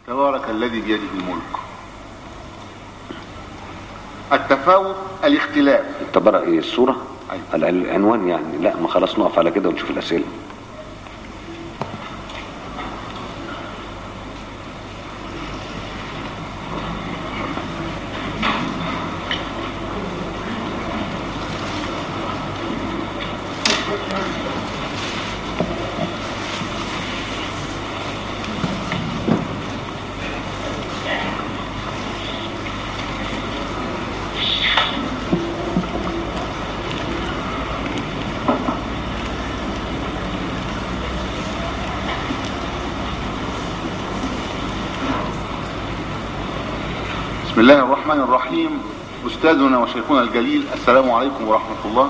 تبارك الذي بيده الملك التفاوت الاختلاف تبرأ ايه الصورة أيوة. الع- العنوان يعني لا ما خلاص نقف على كده ونشوف الأسئلة بسم الله الرحمن الرحيم أستاذنا وشيخنا الجليل السلام عليكم ورحمة الله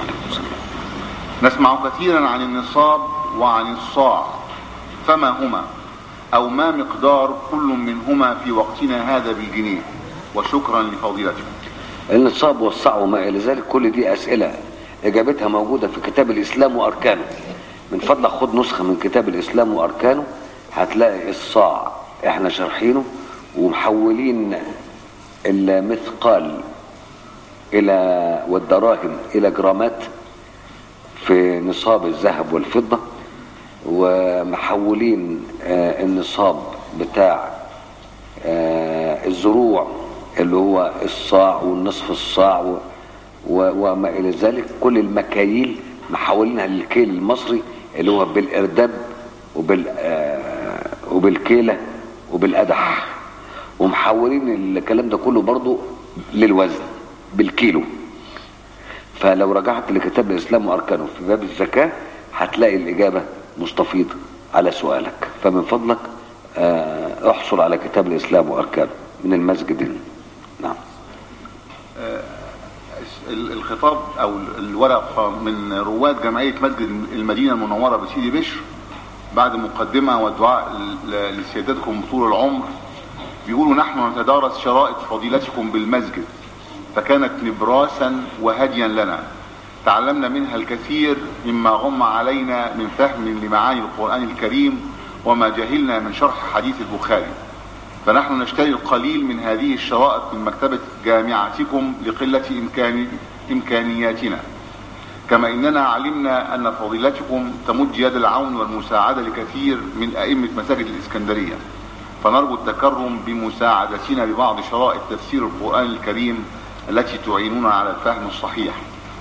نسمع كثيرا عن النصاب وعن الصاع فما هما أو ما مقدار كل منهما في وقتنا هذا بالجنيه وشكرا لفضيلتكم النصاب والصاع وما إلى ذلك كل دي أسئلة إجابتها موجودة في كتاب الإسلام وأركانه من فضلك خد نسخة من كتاب الإسلام وأركانه هتلاقي الصاع احنا شارحينه ومحولين المثقال إلى والدراهم إلى جرامات في نصاب الذهب والفضة ومحولين آه، النصاب بتاع آه، الزروع اللي هو الصاع والنصف الصاع و- و- وما إلى ذلك كل المكاييل محولينها للكيل المصري اللي هو بالإرداب وبال آه، وبالكيلة وبالقدح ومحولين الكلام ده كله برضو للوزن بالكيلو فلو رجعت لكتاب الإسلام وأركانه في باب الزكاة هتلاقي الإجابة مستفيضة على سؤالك فمن فضلك آه، احصل على كتاب الإسلام وأركانه من المسجد هنا. نعم ال- الخطاب او ال- الورقه من رواد جمعيه مسجد المدينه المنوره بسيدي بشر بعد مقدمه ودعاء ل- لسيادتكم طول العمر بيقولوا نحن نتدارس شرائط فضيلتكم بالمسجد فكانت نبراسا وهديا لنا تعلمنا منها الكثير مما غم علينا من فهم لمعاني القرآن الكريم وما جهلنا من شرح حديث البخاري فنحن نشتري القليل من هذه الشرائط من مكتبة جامعتكم لقلة إمكان إمكانياتنا كما إننا علمنا أن فضيلتكم تمد يد العون والمساعدة لكثير من أئمة مساجد الإسكندرية فنرجو التكرم بمساعدتنا ببعض شرائط تفسير القرآن الكريم التي تعيننا على الفهم الصحيح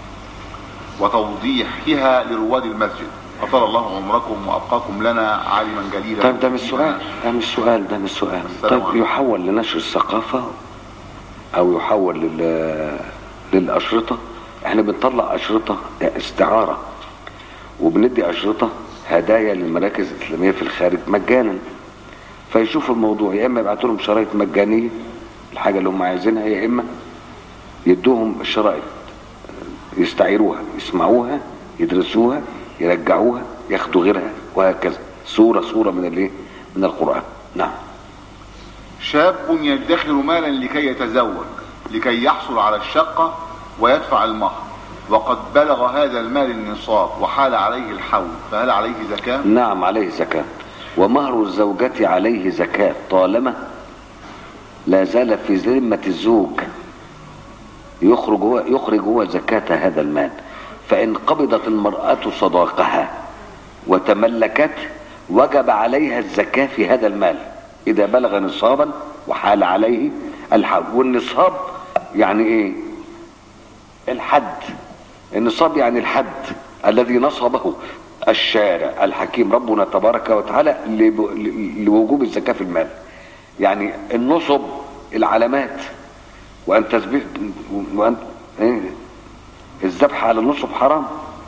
وتوضيحها لرواد المسجد أطال الله عمركم وأبقاكم لنا عالما جليلا طيب ده مش سؤال ده مش سؤال ده مش سؤال السلام طيب عليكم. يحول لنشر الثقافة أو يحول لل... للأشرطة احنا بنطلع أشرطة استعارة وبندي أشرطة هدايا للمراكز الإسلامية في الخارج مجانا فيشوفوا الموضوع يا إما يبعتوا لهم شرايط مجانية الحاجة اللي هم عايزينها يا إما يدوهم الشرايط يستعيروها يسمعوها يدرسوها يرجعوها ياخدوا غيرها وهكذا صورة صورة من الايه من القرآن نعم شاب يدخر مالا لكي يتزوج لكي يحصل على الشقة ويدفع المهر وقد بلغ هذا المال النصاب وحال عليه الحول فهل عليه زكاة؟ نعم عليه زكاة ومهر الزوجة عليه زكاة طالما لا زال في ذمة الزوج يخرج هو يخرج هو زكاة هذا المال فإن قبضت المرأة صداقها وتملكت وجب عليها الزكاة في هذا المال إذا بلغ نصابا وحال عليه الحول والنصاب يعني إيه الحد النصاب يعني الحد الذي نصبه الشارع الحكيم ربنا تبارك وتعالى لب- ل- لوجوب الزكاة في المال يعني النصب العلامات وأن تثبت وأن إيه؟ الذبح على النصب حرام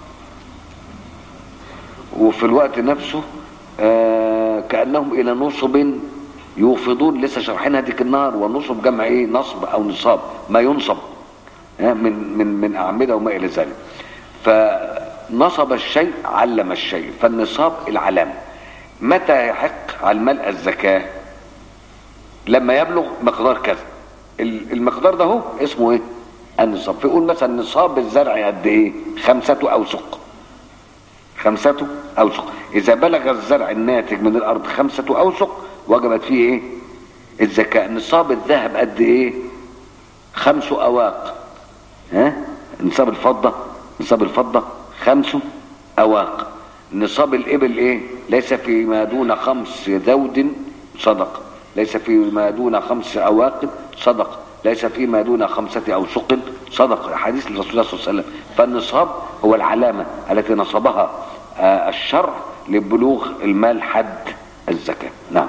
وفي الوقت نفسه آه كأنهم إلى نصب يوفضون لسه شارحينها ديك النهار والنصب جمع ايه نصب او نصاب ما ينصب آه، من من من اعمده وما الى ذلك فنصب الشيء علم الشيء فالنصاب العلامه متى يحق على المال الزكاه لما يبلغ مقدار كذا ال- المقدار ده هو اسمه ايه النصاب فيقول مثلا نصاب الزرع قد ايه خمسة اوسق خمسة اوسق اذا بلغ الزرع الناتج من الارض خمسة اوسق وجبت فيه ايه الزكاة نصاب الذهب قد ايه خمس اواق ها نصاب الفضة نصاب الفضة خمس اواق نصاب الابل ايه ليس فيما دون خمس ذود صدق ليس فيما دون خمس اواق صدق ليس فيما دون خمسة أوسق صدق حديث الرسول صلى الله عليه وسلم فالنصاب هو العلامة التي نصبها آه، الشرع لبلوغ المال حد الزكاة نعم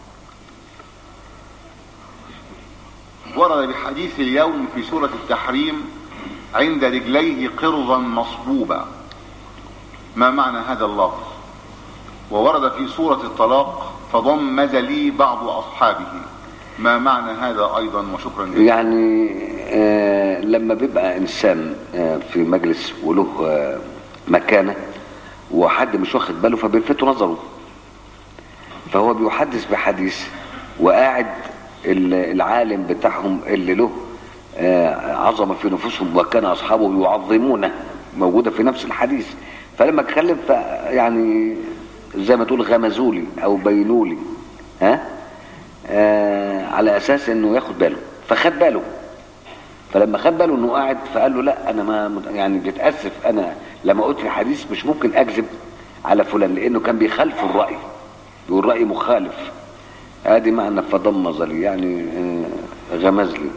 ورد بحديث اليوم في سورة التحريم عند رجليه قرضا مصبوبا ما معنى هذا اللفظ وورد في سورة الطلاق فضمز لي بعض أصحابه ما معنى هذا أيضا وشكرا جزيلا يعني آه لما بيبقى إنسان آه في مجلس وله آه مكانة وحد مش واخد باله فبيلفت نظره فهو بيحدث بحديث وقاعد ال- العالم بتاعهم اللي له آه، عظمه في نفوسهم وكان اصحابه يعظمونه موجوده في نفس الحديث فلما اتكلم ف يعني زي ما تقول غمزولي او بينولي ها آه على اساس انه ياخد باله فخد باله فلما خد باله انه قاعد فقال له لا انا ما مت- يعني بتاسف انا لما قلت الحديث مش ممكن اكذب على فلان لانه كان بيخالف الراي يقول راي مخالف ادي معنى فضمز لي يعني آه، غمز لي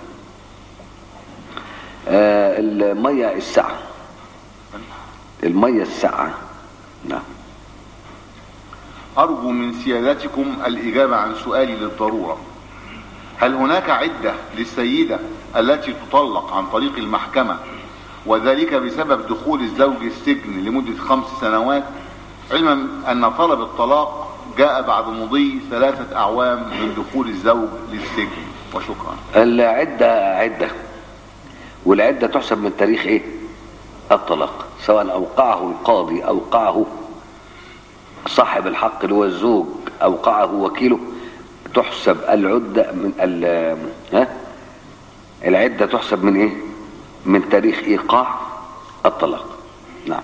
آه، الميه الساعه الميه الساعه نعم أرجو من سيادتكم الإجابة عن سؤالي للضرورة هل هناك عدة للسيدة التي تطلق عن طريق المحكمة وذلك بسبب دخول الزوج السجن لمدة خمس سنوات علما أن طلب الطلاق جاء بعد مضي ثلاثة أعوام من دخول الزوج للسجن وشكرا العدة عدة والعدة تحسب من تاريخ ايه الطلاق سواء اوقعه القاضي اوقعه صاحب الحق اللي هو الزوج اوقعه وكيله تحسب العدة من ال ها العدة تحسب من ايه من تاريخ ايقاع الطلاق نعم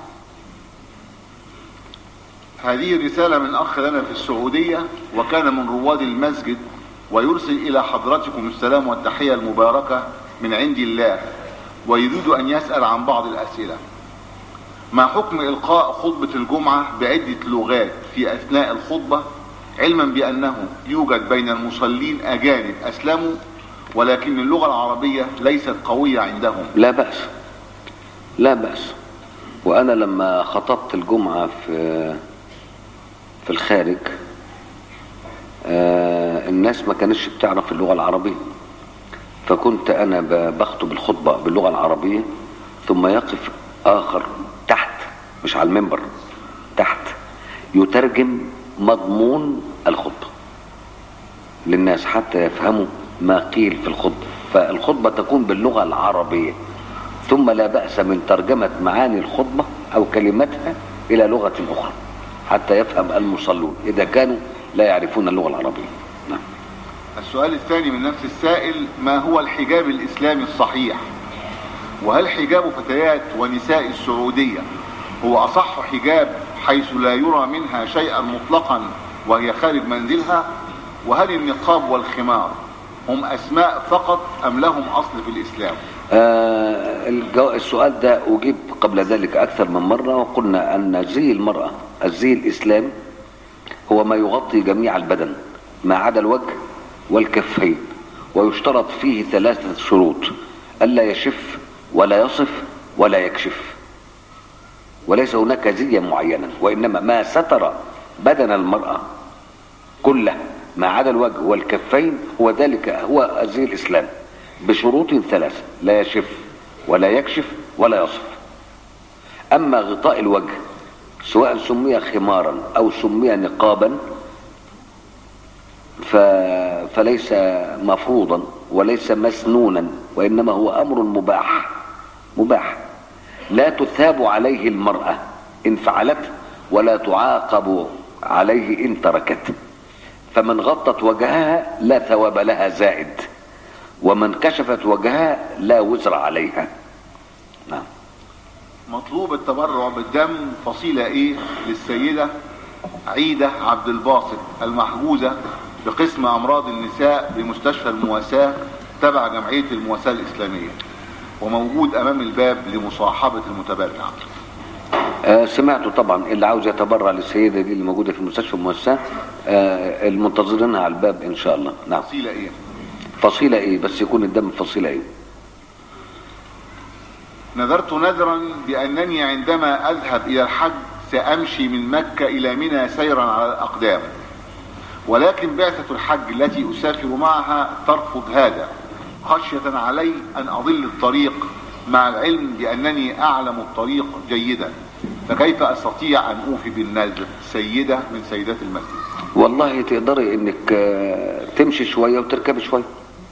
هذه رسالة من أخ لنا في السعودية وكان من رواد المسجد ويرسل إلى حضرتكم السلام والتحية المباركة من عند الله ويريد أن يسأل عن بعض الأسئلة ما حكم إلقاء خطبة الجمعة بعدة لغات في أثناء الخطبة علما بأنه يوجد بين المصلين أجانب أسلموا ولكن اللغة العربية ليست قوية عندهم لا بأس لا بأس وأنا لما خطبت الجمعة في في الخارج آه، الناس ما كانتش بتعرف اللغة العربية فكنت أنا ب- بخطب الخطبة باللغة العربية ثم يقف آخر تحت مش على المنبر تحت يترجم مضمون الخطبة للناس حتى يفهموا ما قيل في الخطبة فالخطبة تكون باللغة العربية ثم لا بأس من ترجمة معاني الخطبة أو كلماتها إلى لغة أخرى حتى يفهم المصلون إذا كانوا لا يعرفون اللغة العربية نعم. السؤال الثاني من نفس السائل ما هو الحجاب الإسلامي الصحيح وهل حجاب فتيات ونساء السعودية هو أصح حجاب حيث لا يرى منها شيئا مطلقا وهي خارج منزلها وهل النقاب والخمار هم أسماء فقط أم لهم أصل في الإسلام آه الجو... السؤال ده أجيب قبل ذلك أكثر من مرة وقلنا أن زي المرأة الزي الإسلامي هو ما يغطي جميع البدن ما عدا الوجه والكفين ويشترط فيه ثلاثة شروط ألا يشف ولا يصف ولا يكشف وليس هناك زيا معينا وإنما ما ستر بدن المرأة كله ما عدا الوجه والكفين هو ذلك هو الزي الإسلام بشروط ثلاثة لا يشف ولا يكشف ولا يصف أما غطاء الوجه سواء سمي خمارا أو سمي نقابا ف... فليس مفروضا وليس مسنونا وإنما هو أمر مباح مباح لا تثاب عليه المرأة إن فعلته ولا تعاقب عليه إن تركته فمن غطت وجهها لا ثواب لها زائد ومن كشفت وجهها لا وزر عليها نعم مطلوب التبرع بالدم فصيلة ايه للسيدة عيدة عبد الباسط المحجوزة بقسم أمراض النساء بمستشفى المواساة تبع جمعية المواساة الإسلامية وموجود أمام الباب لمصاحبة المتبرع آه سمعته طبعا اللي عاوز يتبرع للسيدة دي اللي موجودة في المستشفى المؤسسة آه المنتظرينها على الباب إن شاء الله نعم فصيلة إيه؟ فصيلة إيه بس يكون الدم فصيلة إيه نذرت نذرا بأنني عندما أذهب إلى الحج سأمشي من مكة إلى منى سيرا على الأقدام ولكن بعثة الحج التي أسافر معها ترفض هذا خشية علي أن أضل الطريق مع العلم بأنني أعلم الطريق جيدا فكيف أستطيع أن أوفي بالنذر سيدة من سيدات المسجد والله تقدري انك آه، تمشي شوية وتركبي شوية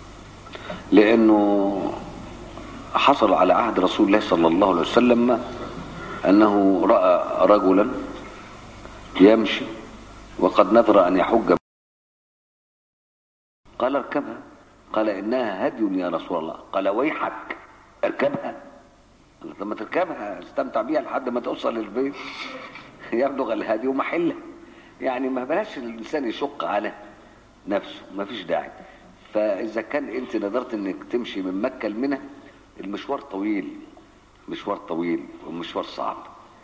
لانه حصل على عهد رسول الله صلى الله عليه وسلم انه رأى رجلا يمشي وقد نذر ان يحج قال اركبها قال انها هدي يا رسول الله قال ويحك اركبها قال لما تركبها استمتع بيها لحد ما توصل للبيت يبلغ الهدي ومحله يعني ما بلاش الانسان يشق على نفسه ما فيش داعي فاذا كان انت نظرت انك تمشي من مكه لمنى المشوار طويل مشوار طويل ومشوار صعب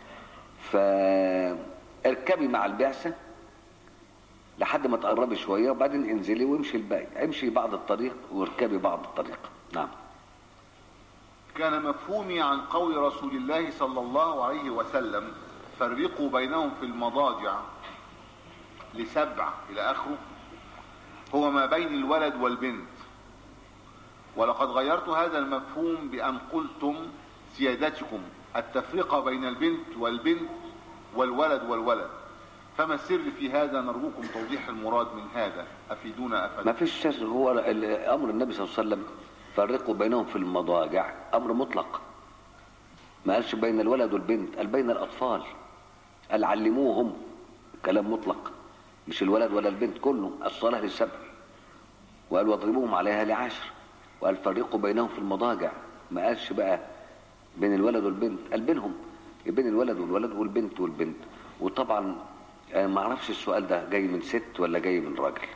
فاركبي مع البعثه لحد ما تقربي شويه وبعدين انزلي وامشي الباقي امشي بعض الطريق واركبي بعض الطريق نعم كان مفهومي عن قول رسول الله صلى الله عليه وسلم فرقوا بينهم في المضاجع لسبع إلى آخره هو ما بين الولد والبنت ولقد غيرت هذا المفهوم بأن قلتم سيادتكم التفرقة بين البنت والبنت والولد والولد فما السر في هذا نرجوكم توضيح المراد من هذا أفيدونا ما أفلا فيش سر هو ال- امر النبي صلى الله عليه وسلم فرقوا بينهم في المضاجع امر مطلق ما قالش بين الولد والبنت قال بين الاطفال قال علموهم كلام مطلق مش الولد ولا البنت كله الصلاه للسبع وقال واضربوهم عليها لعشر وقال فرقوا بينهم في المضاجع ما قالش بقى بين الولد والبنت قال بينهم بين الولد والولد والبنت والبنت وطبعا آه، ما اعرفش السؤال ده جاي من ست ولا جاي من راجل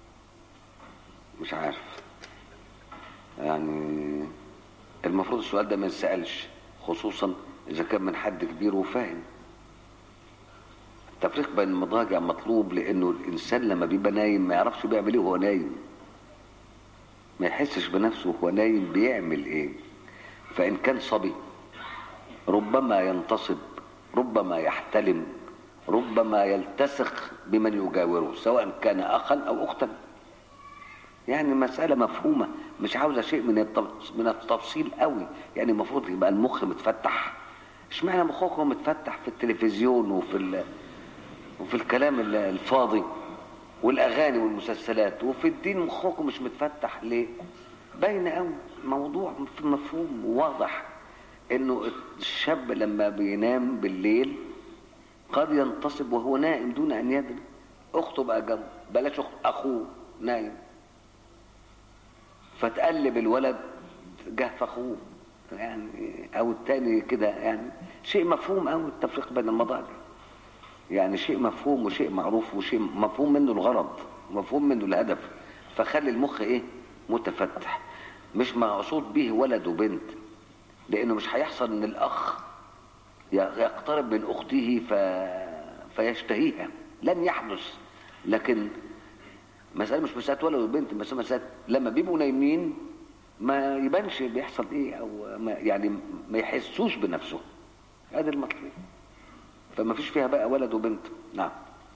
مش عارف يعني المفروض السؤال ده ما يسألش خصوصا إذا كان من حد كبير وفاهم التفريق بين المضاجع مطلوب لأنه الإنسان لما بيبقى نايم ما يعرفش بيعمل إيه وهو نايم ما يحسش بنفسه وهو نايم بيعمل إيه فإن كان صبي ربما ينتصب ربما يحتلم ربما يلتصق بمن يجاوره سواء كان أخا أو أختا يعني مسألة مفهومة مش عاوزة شيء من التف- من التفصيل قوي يعني المفروض يبقى المخ متفتح اشمعنى مخكم متفتح في التلفزيون وفي ال... وفي الكلام ال- الفاضي والاغاني والمسلسلات وفي الدين مخكم مش متفتح ليه باين قوي موضوع في مفهوم واضح انه الشاب لما بينام بالليل قد ينتصب وهو نائم دون ان يدري اخته بقى جنبه بلاش أخت اخوه نايم فتقلب الولد جه في اخوه يعني او التاني كده يعني شيء مفهوم قوي التفريق بين المضاجع يعني شيء مفهوم وشيء معروف وشيء مفهوم منه الغرض مفهوم منه الهدف فخلي المخ ايه متفتح مش مقصود به ولد وبنت لانه مش هيحصل ان الاخ يقترب من اخته ف... فيشتهيها لن يحدث لكن مسألة مش مسألة ولد وبنت بس مسألة لما بيبقوا نايمين ما يبانش بيحصل ايه او ما يعني ما يحسوش بنفسه هذا المطلوب فما فيش فيها بقى ولد وبنت نعم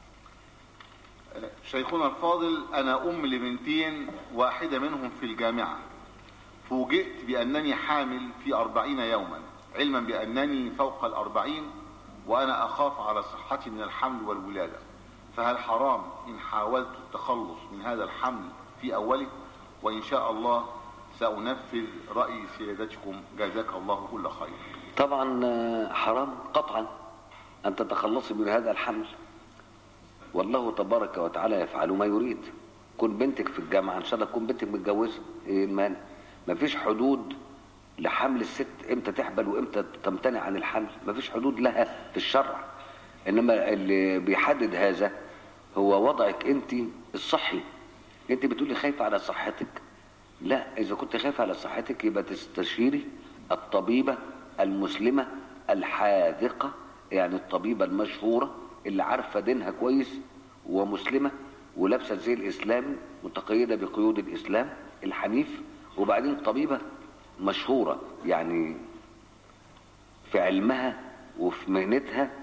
شيخنا الفاضل أنا أم لبنتين واحدة منهم في الجامعة فوجئت بأنني حامل في أربعين يوما علما بأنني فوق الأربعين وأنا أخاف على صحتي من الحمل والولادة فهل حرام إن حاولت التخلص من هذا الحمل في أوله وإن شاء الله سأنفذ رأي سيادتكم جزاك الله كل خير طبعا آه، حرام قطعا ان تتخلصي من هذا الحمل والله تبارك وتعالى يفعل ما يريد كن بنتك في الجامعه ان شاء الله تكون بنتك متجوزه ايه المانع مفيش حدود لحمل الست امتى تحبل وامتى تمتنع عن الحمل مفيش حدود لها في الشرع انما اللي بيحدد هذا هو وضعك انت الصحي انت بتقولي خايفة على صحتك لا اذا كنت خايفة على صحتك يبقى تستشيري الطبيبة المسلمة الحاذقة يعني الطبيبة المشهورة اللي عارفة دينها كويس ومسلمة ولابسة زي الاسلام متقيدة بقيود الاسلام الحنيف وبعدين طبيبة مشهورة يعني في علمها وفي مهنتها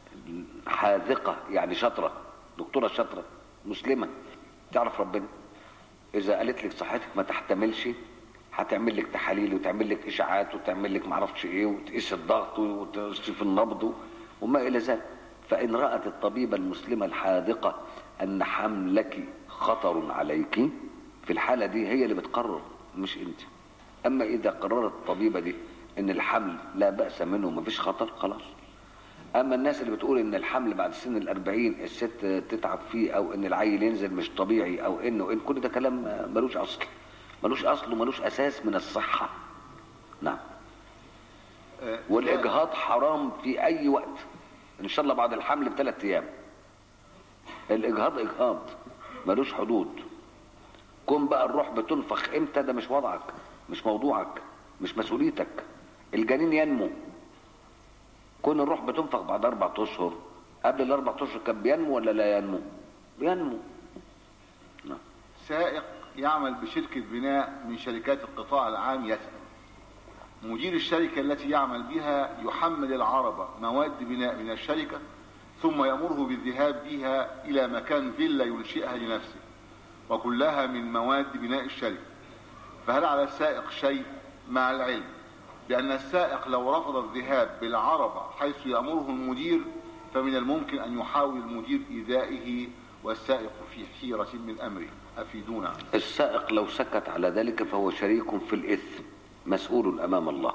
حاذقة يعني شاطرة دكتورة شاطرة مسلمة تعرف ربنا إذا قالت لك صحتك ما تحتملش هتعمل لك تحاليل وتعمل لك إشاعات وتعمل لك معرفش إيه وتقيس الضغط وتشوف النبض وما إلى ذلك فإن رأت الطبيبة المسلمة الحاذقة أن حملك خطر عليك في الحالة دي هي اللي بتقرر مش أنت أما إذا قررت الطبيبة دي ان الحمل لا بأس منه مفيش خطر خلاص اما الناس اللي بتقول ان الحمل بعد سن الاربعين الست تتعب فيه او ان العيل ينزل مش طبيعي او انه ان كل ده كلام ملوش اصل ملوش اصل وملوش اساس من الصحة نعم آه، والاجهاض حرام في اي وقت ان شاء الله بعد الحمل بثلاث ايام الاجهاض اجهاض ملوش حدود كون بقى الروح بتنفخ امتى ده مش وضعك مش موضوعك مش مسؤوليتك الجنين ينمو كون الروح بتنفخ بعد اربع اشهر قبل الاربع اشهر كان بينمو ولا لا ينمو بينمو نعم سائق يعمل بشركة بناء من شركات القطاع العام يسأل مدير الشركة التي يعمل بها يحمل العربة مواد بناء من الشركة ثم يأمره بالذهاب بها إلى مكان فيلا ينشئها لنفسه وكلها من مواد بناء الشركة فهل على السائق شيء مع العلم بأن السائق لو رفض الذهاب بالعربة حيث يأمره المدير فمن الممكن أن يحاول المدير إيذائه والسائق في حيرة من أمره أفيدونا السائق لو سكت على ذلك فهو شريك في الإثم مسؤول أمام الله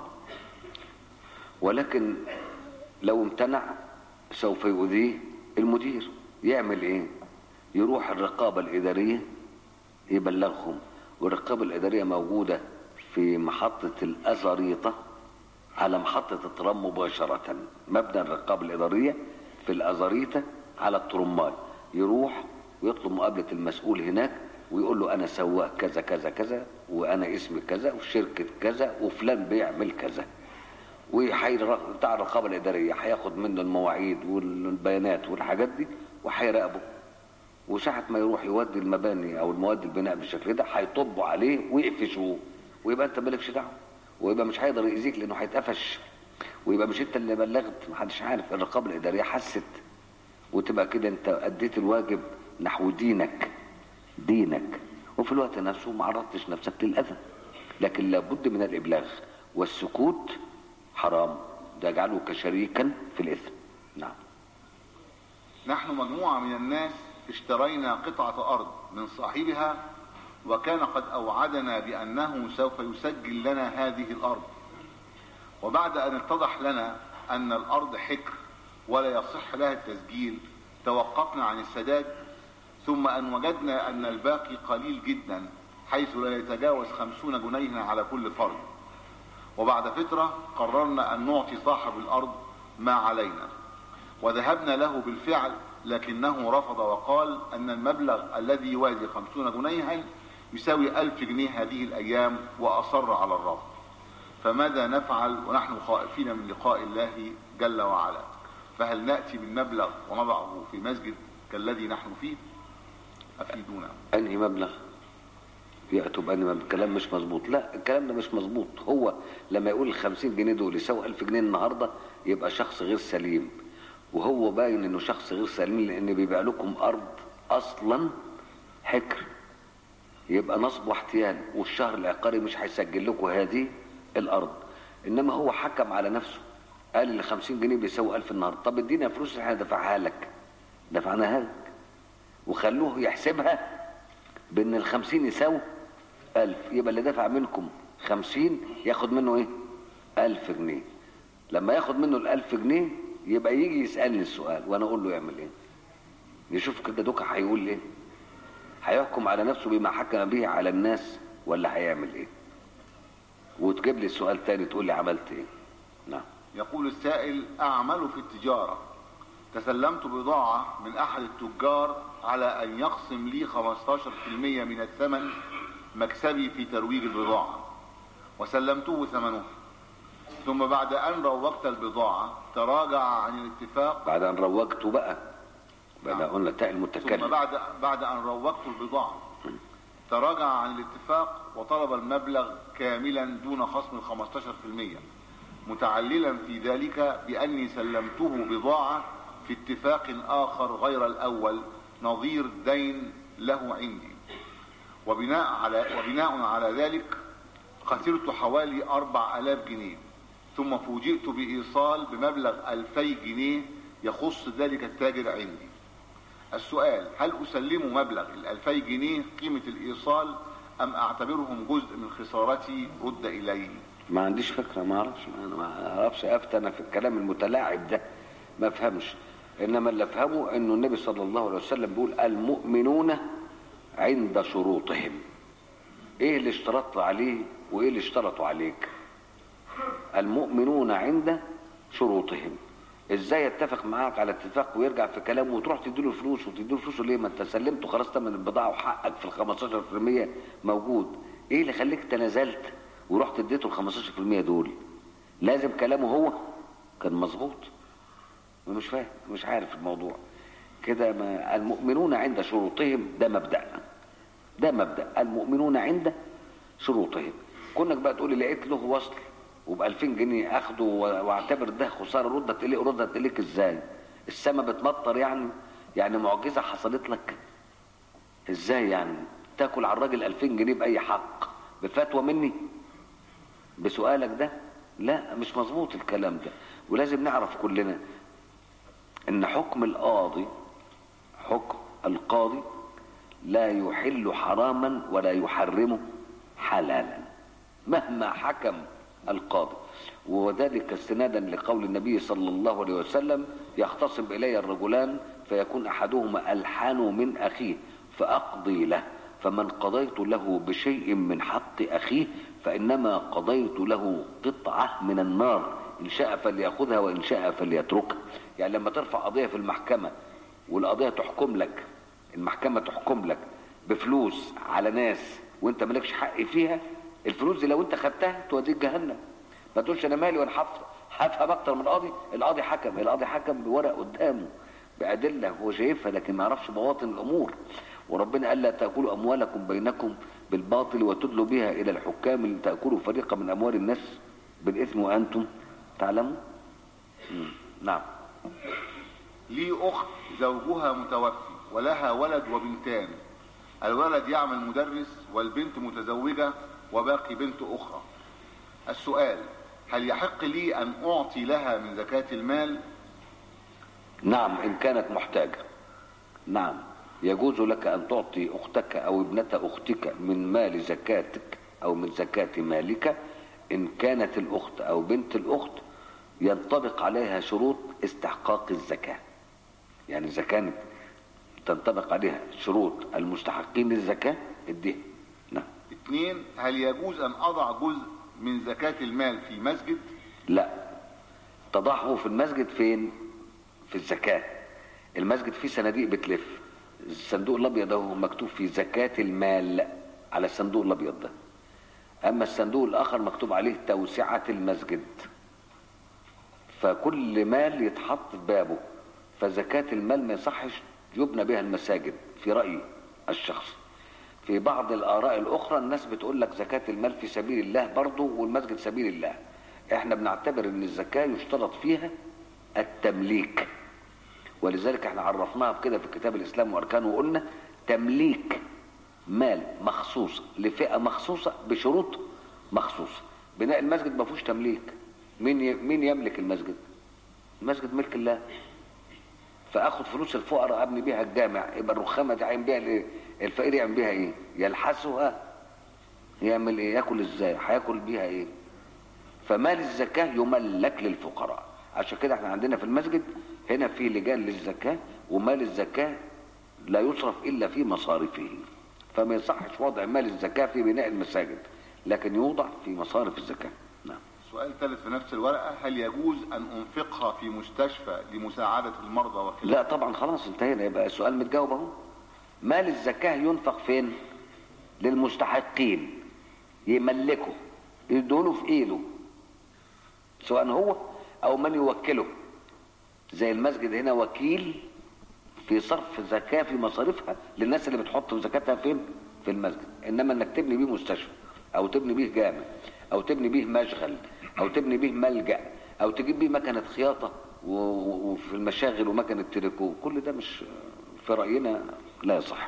ولكن لو امتنع سوف يؤذيه المدير يعمل ايه يروح الرقابة الإدارية يبلغهم والرقابة الإدارية موجودة في محطة الأزاريطة على محطة الترام مباشرة مبنى الرقابة الإدارية في الأزاريطة على الترماي يروح ويطلب مقابلة المسؤول هناك ويقول له أنا سواق كذا كذا كذا وأنا اسمي كذا وشركة كذا وفلان بيعمل كذا وحير بتاع الرقابة الإدارية هياخد منه المواعيد والبيانات والحاجات دي وهيراقبه وساعة ما يروح يودي المباني أو المواد البناء بالشكل ده هيطبوا عليه ويقفشوه ويبقى أنت مالكش دعوة ويبقى مش هيقدر يأذيك لأنه هيتقفش ويبقى مش أنت اللي بلغت محدش عارف الرقابة الإدارية حست وتبقى كده أنت أديت الواجب نحو دينك دينك وفي الوقت نفسه ما عرضتش نفسك للأذى لكن لابد من الإبلاغ والسكوت حرام ده يجعله كشريكا في الإثم نعم نحن مجموعة من الناس اشترينا قطعة أرض من صاحبها وكان قد أوعدنا بأنه سوف يسجل لنا هذه الأرض وبعد أن اتضح لنا أن الأرض حكر ولا يصح لها التسجيل توقفنا عن السداد ثم أن وجدنا أن الباقي قليل جدا حيث لا يتجاوز خمسون جنيها على كل فرد وبعد فترة قررنا أن نعطي صاحب الأرض ما علينا وذهبنا له بالفعل لكنه رفض وقال أن المبلغ الذي يوازي خمسون جنيها يساوي ألف جنيه هذه الأيام وأصر على الرفض فماذا نفعل ونحن خائفين من لقاء الله جل وعلا فهل نأتي بالمبلغ ونضعه في مسجد كالذي نحن فيه أفيدونا أنهي مبلغ يأتوا بأنهي مبلغ الكلام مش مظبوط لا الكلام ده مش مظبوط هو لما يقول الخمسين جنيه دول يساوي ألف جنيه النهاردة يبقى شخص غير سليم وهو باين انه شخص غير سليم لان بيبيع لكم ارض اصلا حكر يبقى نصب واحتيال والشهر العقاري مش هيسجل لكم هذه الارض انما هو حكم على نفسه قال ال 50 جنيه بيساوي 1000 النهارده طب ادينا فلوس اللي احنا دفعها لك دفعناها لك وخلوه يحسبها بان ال 50 يساوي 1000 يبقى اللي دفع منكم 50 ياخد منه ايه 1000 جنيه لما ياخد منه ال 1000 جنيه يبقى يجي يسألني السؤال وانا اقول له يعمل ايه يشوف كده دوكا هيقول ايه هيحكم على نفسه بما حكم به على الناس ولا هيعمل ايه وتجيب لي السؤال تاني تقول لي عملت ايه نعم يقول السائل أعمل في التجارة تسلمت بضاعة من أحد التجار على أن يقسم لي 15% من الثمن مكسبي في ترويج البضاعة وسلمته ثمنه ثم بعد أن روجت البضاعة تراجع عن الاتفاق بعد ان روجته بقى بعد نعم. قلنا تاء ثم المتكلم بعد بعد أن روجت البضاعة تراجع عن الاتفاق وطلب المبلغ كاملا دون خصم ال 15% متعللا في ذلك بأني سلمته بضاعة في اتفاق آخر غير الأول نظير دين له عندي وبناء على وبناء على ذلك خسرت حوالي أربع آلاف جنيه ثم فوجئت بإيصال بمبلغ ألفي جنيه يخص ذلك التاجر عندي السؤال هل أسلم مبلغ الألفي جنيه قيمة الإيصال أم أعتبرهم جزء من خسارتي رد إلي ما عنديش فكره ما اعرفش انا ما اعرفش افتن في الكلام المتلاعب ده ما افهمش انما اللي افهمه انه النبي صلى الله عليه وسلم بيقول المؤمنون عند شروطهم ايه اللي اشترطت عليه وايه اللي اشترطوا عليك المؤمنون عند شروطهم ازاي يتفق معاك على اتفاق ويرجع في كلامه وتروح تديله فلوس وتديله فلوسه ليه ما انت سلمته خلاص تمن البضاعه وحقك في ال 15% موجود ايه اللي خليك تنازلت ورحت اديته ال 15% دول لازم كلامه هو كان مظبوط مش فاهم مش عارف الموضوع كده ما المؤمنون عند شروطهم ده مبدأ ده مبدأ المؤمنون عند شروطهم كونك بقى تقولي لقيت له وصل وب 2000 جنيه اخده و- واعتبر ده خساره ردت اليك ردت اليك ازاي؟ السما بتمطر يعني يعني معجزه حصلت لك ازاي يعني؟ تاكل على الراجل 2000 جنيه باي حق بفتوى مني بسؤالك ده لا مش مظبوط الكلام ده ولازم نعرف كلنا ان حكم القاضي حكم القاضي لا يحل حراما ولا يحرمه حلالا مهما حكم القاضي وذلك استنادا لقول النبي صلى الله عليه وسلم يختصم الي الرجلان فيكون احدهما الحان من اخيه فاقضي له فمن قضيت له بشيء من حق اخيه فانما قضيت له قطعه من النار ان شاء فليأخذها وان شاء فليتركها يعني لما ترفع قضيه في المحكمه والقضيه تحكم لك المحكمه تحكم لك بفلوس على ناس وانت مالكش حق فيها الفلوس دي لو انت خدتها توديك جهنم ما تقولش انا مالي وانا حف- هفهم اكتر من القاضي القاضي حكم القاضي حكم بورق قدامه بادله هو شايفها لكن ما يعرفش بواطن الامور وربنا قال لا تاكلوا اموالكم بينكم بالباطل وتدلوا بها الى الحكام لتاكلوا فريقا من اموال الناس بالاثم وانتم تعلمون مم. نعم لي أخت زوجها متوفي ولها ولد وبنتان الولد يعمل مدرس والبنت متزوجة وباقي بنت أخرى السؤال هل يحق لي أن أعطي لها من زكاة المال نعم إن كانت محتاجة نعم يجوز لك أن تعطي أختك أو ابنة أختك من مال زكاتك أو من زكاة مالك إن كانت الأخت أو بنت الأخت ينطبق عليها شروط استحقاق الزكاة يعني إذا كانت تنطبق عليها شروط المستحقين للزكاة اديها نعم اثنين هل يجوز أن أضع جزء من زكاة المال في مسجد لا تضعه في المسجد فين في الزكاة المسجد فيه صناديق بتلف الصندوق الابيض ده هو مكتوب فيه زكاة المال على الصندوق الابيض ده اما الصندوق الاخر مكتوب عليه توسعة المسجد فكل مال يتحط في بابه فزكاة المال ما يصحش يبنى بها المساجد في رأيي الشخصي في بعض الآراء الأخرى الناس بتقول لك زكاة المال في سبيل الله برضه والمسجد سبيل الله احنا بنعتبر ان الزكاة يشترط فيها التمليك ولذلك احنا عرفناها بكده في كتاب الإسلام وأركانه وقلنا تمليك مال مخصوص لفئة مخصوصة بشروط مخصوصة بناء المسجد ما فيهوش تمليك مين ي... مين يملك المسجد المسجد ملك الله فاخد فلوس الفقراء ابني بيها الجامع يبقى الرخامه دي هيعمل بيها الايه الفقير يعمل بيها ايه يلحسها يعمل ايه ياكل ازاي هياكل بيها ايه فمال الزكاه يملك للفقراء عشان كده احنا عندنا في المسجد هنا في لجان للزكاه ومال الزكاه لا يصرف الا في مصارفه فما يصحش وضع مال الزكاه في بناء المساجد لكن يوضع في مصارف الزكاه نعم سؤال سؤال ثالث في نفس الورقة هل يجوز أن أنفقها في مستشفى لمساعدة المرضى وخلافه؟ لا طبعا خلاص انتهينا يبقى السؤال متجاوب اهو مال الزكاة ينفق فين للمستحقين يملكه يدوله في ايده سواء هو او من يوكله زي المسجد هنا وكيل في صرف زكاة في مصاريفها للناس اللي بتحط زكاتها فين في المسجد انما انك تبني بيه مستشفى او تبني بيه جامع او تبني بيه مشغل او تبني بيه ملجأ او تجيب بيه مكنة خياطة و- و- وفي المشاغل ومكنة تريكو كل ده مش في رأينا لا يصح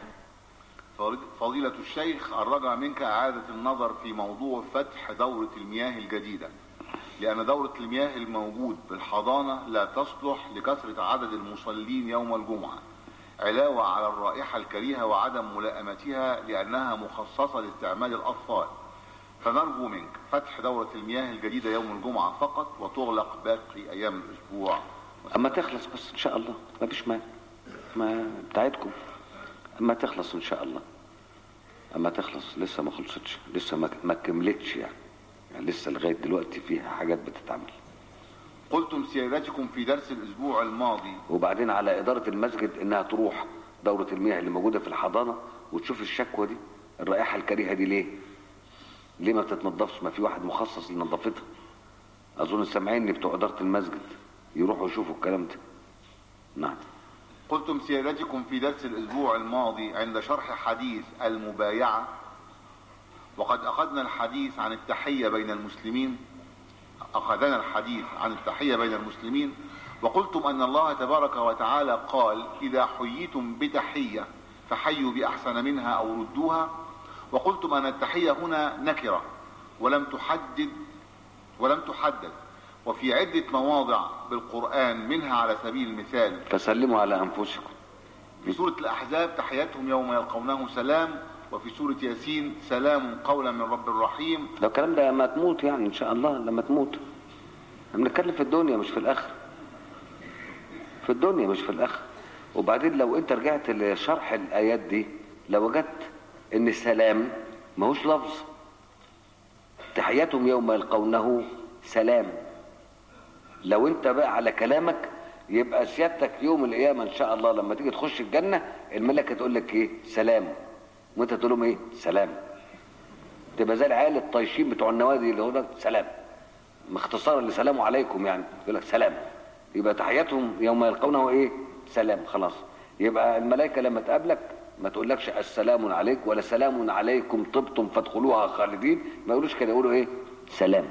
فضيلة الشيخ الرجع منك إعادة النظر في موضوع فتح دورة المياه الجديدة لأن دورة المياه الموجود بالحضانة لا تصلح لكثرة عدد المصلين يوم الجمعة علاوة على الرائحة الكريهة وعدم ملائمتها لأنها مخصصة لاستعمال الأطفال فنرجو منك فتح دورة المياه الجديدة يوم الجمعة فقط وتغلق باقي أيام الأسبوع اما تخلص بس ان شاء الله ما فيش مانع ما بتاعتكم اما تخلص ان شاء الله اما تخلص لسه ما خلصتش لسه ما ما كملتش يعني. يعني لسه لغايه دلوقتي فيها حاجات بتتعمل قلتم سيادتكم في درس الأسبوع الماضي وبعدين على اداره المسجد انها تروح دوره المياه اللي موجوده في الحضانه وتشوف الشكوى دي الرائحه الكريهه دي ليه ليه ما بتتنضفش ما في واحد مخصص لنظافتها اظن سامعيني بتوع اداره المسجد يروحوا يشوفوا الكلام ده نعم قلتم سيادتكم في درس الأسبوع الماضي عند شرح حديث المبايعة وقد أخذنا الحديث عن التحية بين المسلمين أخذنا الحديث عن التحية بين المسلمين وقلتم أن الله تبارك وتعالى قال إذا حييتم بتحية فحيوا بأحسن منها أو ردوها وقلتم أن التحية هنا نكرة ولم تحدد ولم تحدد وفي عدة مواضع بالقرآن منها على سبيل المثال فسلموا على انفسكم في سورة الأحزاب تحياتهم يوم يلقونه سلام وفي سورة ياسين سلام قولا من رب الرحيم لو الكلام ده لما تموت يعني ان شاء الله لما تموت احنا بنتكلم في الدنيا مش في الاخر في الدنيا مش في الاخر وبعدين لو انت رجعت لشرح الايات دي لوجدت ان السلام ماهوش لفظ تحياتهم يوم يلقونه سلام لو انت بقى على كلامك يبقى سيادتك يوم القيامه ان شاء الله لما تيجي تخش الجنه الملكه تقول لك ايه سلام وانت تقول لهم ايه سلام تبقى زي العيال الطايشين بتوع النوادي اللي هو ده سلام اختصارا لسلام عليكم يعني يقول لك سلام يبقى تحياتهم يوم يلقونه ايه سلام خلاص يبقى الملائكه لما تقابلك ما تقولكش السلام عليك ولا سلام عليكم طبتم فادخلوها خالدين ما يقولوش كده يقولوا ايه سلام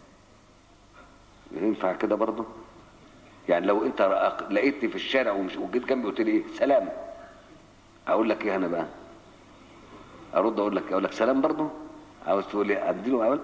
ينفع كده برضه يعني لو انت رأ- لقيتني في الشارع ومش وجيت جنبي قلت لي ايه سلام اقول لك ايه انا بقى ارد اقول لك اقول لك سلام برضه عاوز تقول لي اديله اقول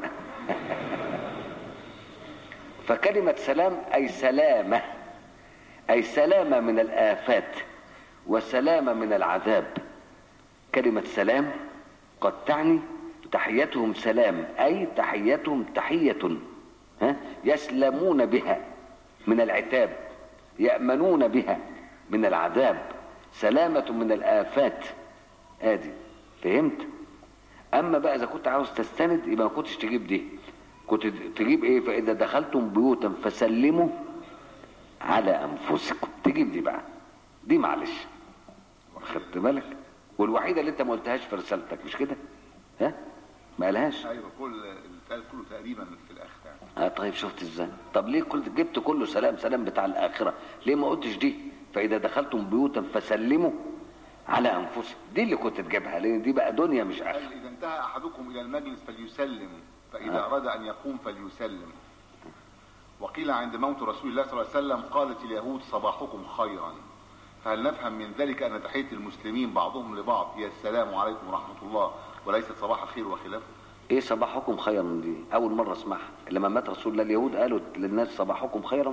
فكلمة سلام أي سلامة أي سلامة من الآفات وسلامة من العذاب كلمة سلام قد تعني تحيتهم سلام أي تحيتهم تحية ها يسلمون بها من العتاب يأمنون بها من العذاب سلامة من الآفات آدي فهمت أما بقى إذا كنت عاوز تستند يبقى ما كنتش تجيب دي كنت تجيب إيه فإذا دخلتم بيوتا فسلموا على أنفسكم تجيب دي بقى دي معلش خدت بالك والوحيدة اللي أنت ما قلتهاش في رسالتك مش كده ها ما قالهاش ايوه كل التالت كله تقريبا في الاخر يعني اه طيب شفت ازاي طب ليه كنت جبت كله سلام سلام بتاع الاخره ليه ما قلتش دي فاذا دخلتم بيوتا فسلموا على انفسكم دي اللي كنت تجيبها لان دي بقى دنيا مش اخره قال اذا انتهى احدكم الى المجلس فليسلم فاذا اراد ان يقوم فليسلم وقيل عند موت رسول الله صلى الله عليه وسلم قالت اليهود صباحكم خيرا فهل نفهم من ذلك ان تحيه المسلمين بعضهم لبعض هي السلام عليكم ورحمه الله وليست صباح الخير وخلافه ايه صباحكم خيرا دي اول مره اسمعها لما مات رسول الله اليهود قالوا للناس صباحكم خيرا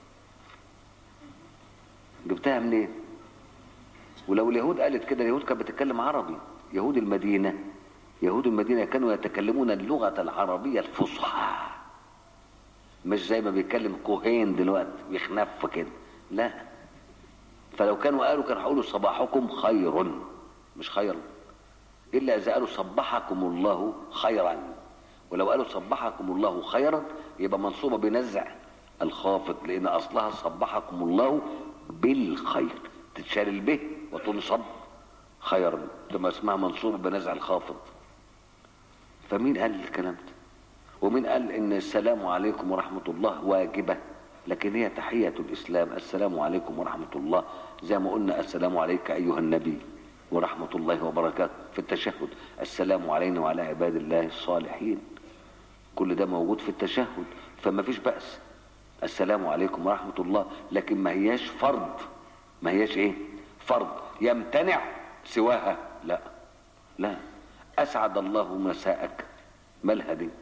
جبتها منين ولو اليهود قالت كده اليهود كانت بتتكلم عربي يهود المدينه يهود المدينه كانوا يتكلمون اللغه العربيه الفصحى مش زي ما بيتكلم كوهين دلوقتي بيخنف كده لا فلو كانوا قالوا كانوا هيقولوا صباحكم خير مش خير الا اذا قالوا صبحكم الله خيرا ولو قالوا صبحكم الله خيرا يبقى منصوبة بنزع الخافض لأن أصلها صبحكم الله بالخير تتشال البه وتنصب خيرا تبقى اسمها منصوبة بنزع الخافض فمين قال الكلام ده ومين قال ان السلام عليكم ورحمة الله واجبة لكن هي تحية الإسلام السلام عليكم ورحمة الله زي ما قلنا السلام عليك أيها النبي ورحمة الله وبركاته في التشهد السلام علينا وعلى عباد الله الصالحين كل ده موجود في التشهد فما فيش بأس السلام عليكم ورحمة الله لكن ما هياش فرض ما هياش ايه فرض يمتنع سواها لا لا أسعد الله مساءك مالها دي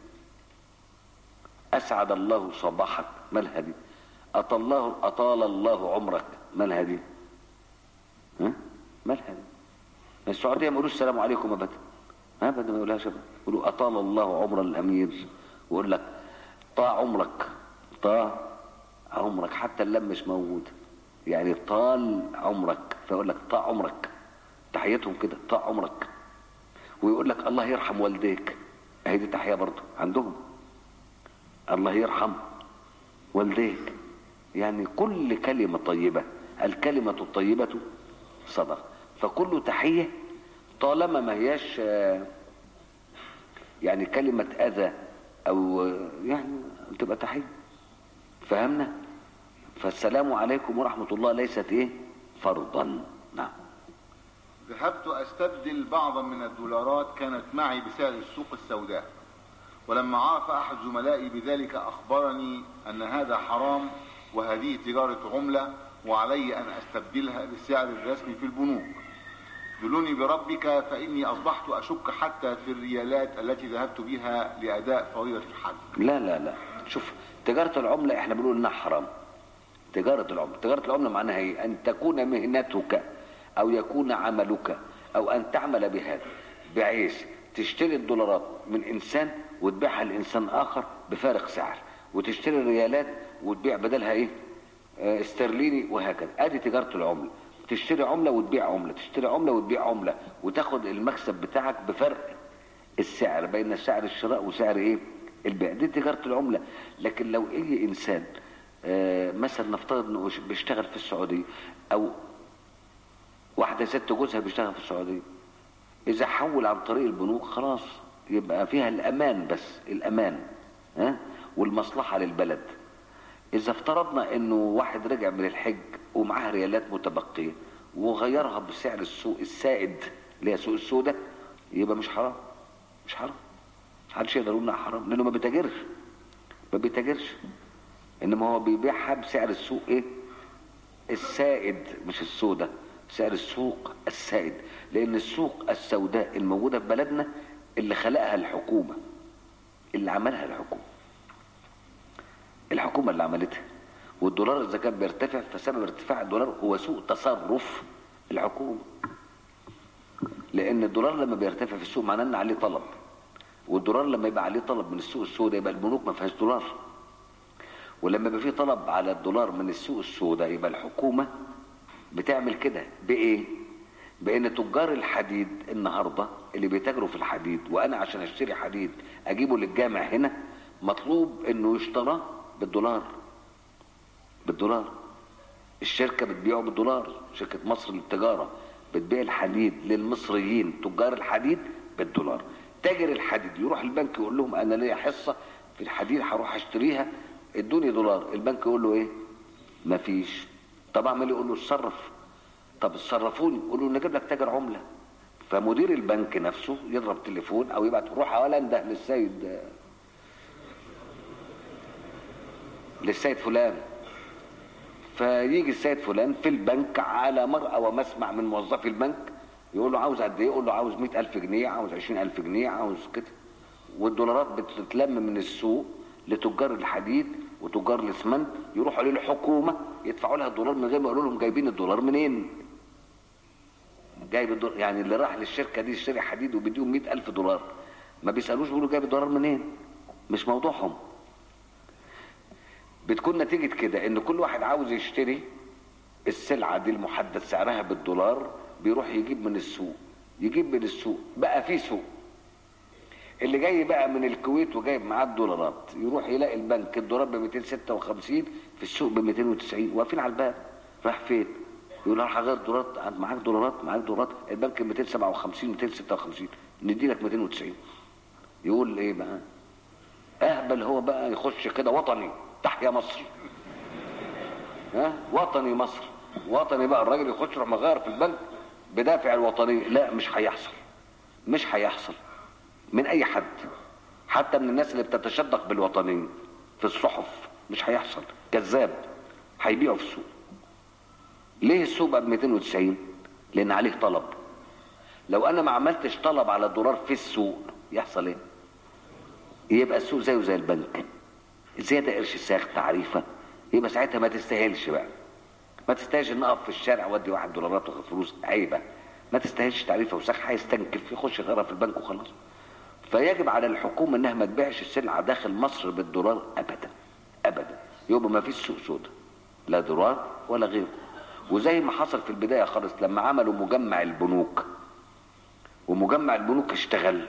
أسعد الله صباحك مالها دي أطال الله, أطال الله عمرك مالها دي ها مالها دي السعودية ما يقولوش السلام عليكم أبدا أبدا ما يقولهاش أبدا يقولوا أطال الله عمر الأمير ويقول لك طاع عمرك طاع عمرك حتى اللم مش موجود يعني طال عمرك فيقول لك طاع عمرك تحيتهم كده طاع عمرك ويقول لك الله يرحم والديك اهي دي تحيه برضه عندهم الله يرحم والديك يعني كل كلمة طيبة الكلمة الطيبة صدق فكل تحية طالما ما هياش يعني كلمة أذى أو يعني تبقى تحية فهمنا فالسلام عليكم ورحمة الله ليست إيه فرضا نعم ذهبت أستبدل بعضا من الدولارات كانت معي بسعر السوق السوداء ولما عرف أحد زملائي بذلك أخبرني أن هذا حرام وهذه تجارة عملة وعلي أن أستبدلها بالسعر الرسمي في البنوك دلوني بربك فإني أصبحت أشك حتى في الريالات التي ذهبت بها لأداء فريضة الحج لا لا لا شوف تجارة العملة احنا بنقول انها حرام تجارة العملة تجارة العملة معناها ايه ان تكون مهنتك او يكون عملك او ان تعمل بهذا بحيث تشتري الدولارات من انسان وتبيعها لانسان اخر بفارق سعر وتشتري الريالات وتبيع بدلها ايه اه استرليني وهكذا ادي تجارة العملة تشتري عملة وتبيع عملة تشتري عملة وتبيع عملة وتاخد المكسب بتاعك بفرق السعر بين سعر الشراء وسعر ايه البيع دي تجارة العملة لكن لو اي انسان آه مثلا نفترض انه بيشتغل في السعودية او واحدة ست جوزها بيشتغل في السعودية اذا حول عن طريق البنوك خلاص يبقى فيها الامان بس الامان ها والمصلحة للبلد اذا افترضنا انه واحد رجع من الحج ومعاه ريالات متبقية وغيرها بسعر السوق السائد اللي هي سوق السوداء يبقى مش حرام مش حرام محدش يقدر يقول انها حرام لانه ما بيتاجرش ما بيتاجرش انما هو بيبيعها بسعر السوق ايه السائد مش السوداء سعر السوق السائد لان السوق السوداء الموجودة في بلدنا اللي خلقها الحكومة اللي عملها الحكومة الحكومة اللي عملتها والدولار اذا كان بيرتفع فسبب ارتفاع الدولار هو سوء تصرف الحكومة لان الدولار لما بيرتفع في السوق معناه ان عليه طلب والدولار لما يبقى عليه طلب من السوق السوداء يبقى البنوك ما فيهاش دولار ولما يبقى في طلب على الدولار من السوق السوداء يبقى الحكومة بتعمل كده بايه بان تجار الحديد النهاردة اللي بيتاجروا في الحديد وانا عشان اشتري حديد اجيبه للجامع هنا مطلوب انه يشترى بالدولار بالدولار الشركة بتبيعه بالدولار شركة مصر للتجارة بتبيع الحديد للمصريين تجار الحديد بالدولار تاجر الحديد يروح البنك يقول لهم انا ليا حصة في الحديد هروح اشتريها ادوني دولار البنك يقول له ايه مفيش طب اعمل يقول له اتصرف طب اتصرفوني يقول له نجيب لك تاجر عملة فمدير البنك نفسه يضرب تليفون او يبعت روح اولا ده للسيد للسيد فلان فيجي السيد فلان في البنك على مرأى ومسمع من موظفي البنك يقول له عاوز قد ايه يقول له عاوز مئة ألف جنيه عاوز عشرين ألف جنيه عاوز كده والدولارات بتتلم من السوق لتجار الحديد وتجار الاسمنت يروحوا للحكومة يدفعوا لها الدولار من غير ما يقولوا لهم جايبين الدولار منين جايب الدولار يعني اللي راح للشركة دي يشتري حديد وبيديهم مئة ألف دولار ما بيسألوش بيقولوا جايب الدولار منين مش موضوعهم بتكون نتيجة كده ان كل واحد عاوز يشتري السلعة دي المحدد سعرها بالدولار بيروح يجيب من السوق يجيب من السوق بقى في سوق اللي جاي بقى من الكويت وجايب معاه الدولارات يروح يلاقي البنك الدولار ب 256 في السوق ب 290 واقفين على الباب راح فين؟ يقول له هغير دولارات معاك دولارات معاك دولارات البنك ب 257 256 ندي لك 290 يقول ايه بقى؟ اهبل هو بقى يخش كده وطني تحيا مصر ها وطني مصر وطني بقى الراجل يخش يروح مغير في البنك بدافع الوطنيه لا مش هيحصل مش هيحصل من اي حد حتى من الناس اللي بتتشدق بالوطنيه في الصحف مش هيحصل كذاب هيبيعوا في السوق ليه السوق بقى ب 290 لان عليه طلب لو انا ما عملتش طلب على الدولار في السوق يحصل ايه يبقى السوق زيه زي البنك زياده قرش ساخ تعريفه يبقى ساعتها ما تستاهلش بقى ما تستاهلش ان اقف في الشارع وادي واحد دولارات واخد فلوس عيبه ما تستاهلش تعريفه وساخ هيستنكف يخش يغيرها في البنك وخلاص فيجب على الحكومه انها ما تبيعش السلعه داخل مصر بالدولار ابدا ابدا يبقى ما فيش سوق سودا لا دولار ولا غيره وزي ما حصل في البدايه خالص لما عملوا مجمع البنوك ومجمع البنوك اشتغل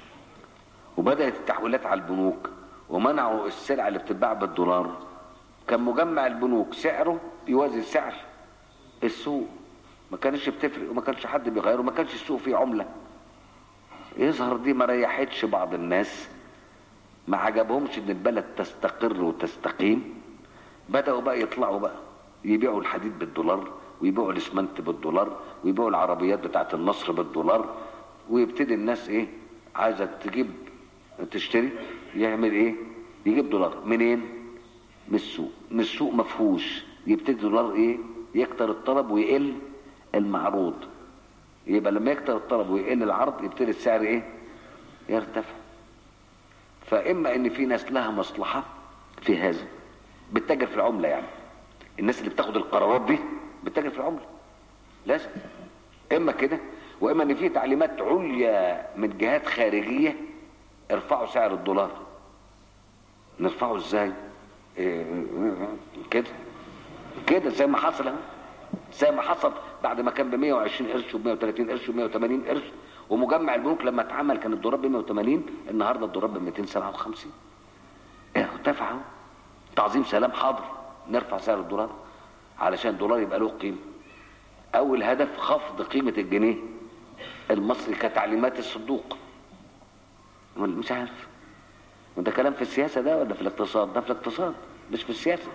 وبدات التحويلات على البنوك ومنعوا السلع اللي بتتباع بالدولار كان مجمع البنوك سعره يوازي سعر السوق ما كانش بتفرق وما كانش حد بيغيره ما كانش السوق فيه عمله يظهر دي ما ريحتش بعض الناس ما عجبهمش ان البلد تستقر وتستقيم بدأوا بقى يطلعوا بقى يبيعوا الحديد بالدولار ويبيعوا الاسمنت بالدولار ويبيعوا العربيات بتاعت النصر بالدولار ويبتدي الناس ايه عايزه تجيب تشتري يعمل ايه يجيب دولار منين من السوق من السوق مفهوش يبتدي دولار ايه يكتر الطلب ويقل المعروض يبقى لما يكتر الطلب ويقل العرض يبتدي السعر ايه يرتفع فاما ان في ناس لها مصلحه في هذا بتتاجر في العمله يعني الناس اللي بتاخد القرارات دي بتتاجر في العمله لازم اما كده واما ان في تعليمات عليا من جهات خارجيه ارفعوا سعر الدولار نرفعه ازاي إيه كده كده زي ما حصل اهو زي ما حصل بعد ما كان ب 120 قرش وب 130 قرش وب 180 قرش ومجمع البنوك لما اتعمل كان الدولار ب 180 النهارده الدولار ب 257 ايه ارتفع اهو تعظيم سلام حاضر نرفع سعر الدولار علشان الدولار يبقى له قيمه اول هدف خفض قيمه الجنيه المصري كتعليمات الصندوق مش عارف وده كلام في السياسه ده ولا في الاقتصاد ده في الاقتصاد مش في السياسه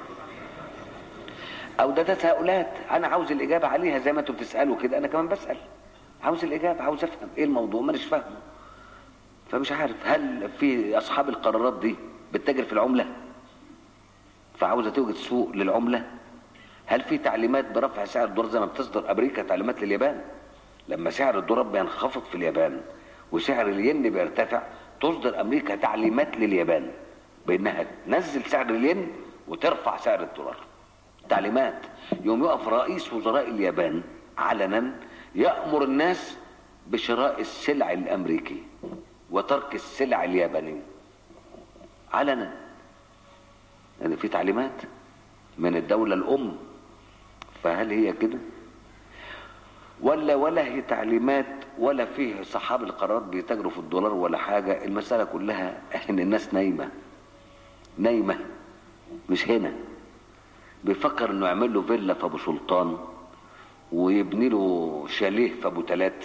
او ده تساؤلات انا عاوز الاجابه عليها زي ما انتم بتسالوا كده انا كمان بسال عاوز الاجابه عاوز افهم ايه الموضوع مانيش فاهمه فمش عارف هل في اصحاب القرارات دي بتتاجر في العمله فعاوزه توجد سوق للعمله هل في تعليمات برفع سعر الدولار زي ما بتصدر امريكا تعليمات لليابان لما سعر الدولار بينخفض في اليابان وسعر الين بيرتفع تصدر امريكا تعليمات لليابان بانها تنزل سعر الين وترفع سعر الدولار تعليمات يوم يقف رئيس وزراء اليابان علنا يأمر الناس بشراء السلع الأمريكية وترك السلع اليابانية علنا يعني في تعليمات من الدولة الأم فهل هي كده ولا ولا هي تعليمات ولا فيه صحاب القرارات بيتاجروا في الدولار ولا حاجة المسألة كلها ان الناس نايمة نايمة مش هنا بيفكر انه يعمل له فيلا في ابو سلطان ويبني له شاليه في ابو تلات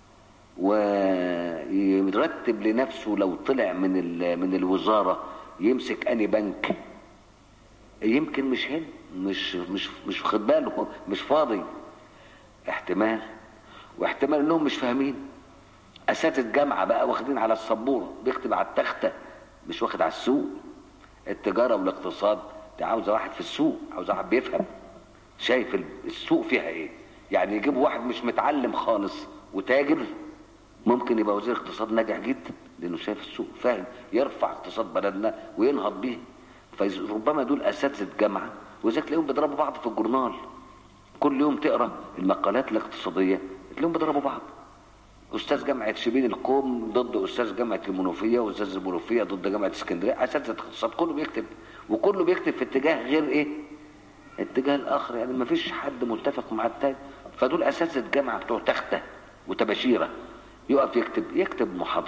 ويرتب لنفسه لو طلع من من الوزاره يمسك اني بنك يمكن مش هنا مش مش مش واخد باله مش فاضي احتمال واحتمال انهم مش فاهمين اساتذه جامعه بقى واخدين على السبوره بيكتب على التخته مش واخد على السوق التجاره والاقتصاد دي عاوزه واحد في السوق عاوزه واحد بيفهم شايف السوق فيها ايه يعني يجيبوا واحد مش متعلم خالص وتاجر ممكن يبقى وزير اقتصاد ناجح جدا لانه شايف السوق فاهم يرفع اقتصاد بلدنا وينهض بيه فربما دول اساتذه جامعه وذلك تلاقيهم بيضربوا بعض في الجورنال كل يوم تقرا المقالات الاقتصاديه تلاقيهم بيضربوا بعض استاذ جامعه شبين القوم ضد استاذ جامعه المنوفيه واستاذ المنوفيه ضد جامعه اسكندريه اساتذه اقتصاد كله بيكتب وكله بيكتب في اتجاه غير ايه اتجاه الاخر يعني ما فيش حد متفق مع التاني فدول اساتذه جامعه بتوع تخته وتباشيره يقف يكتب يكتب محاضرات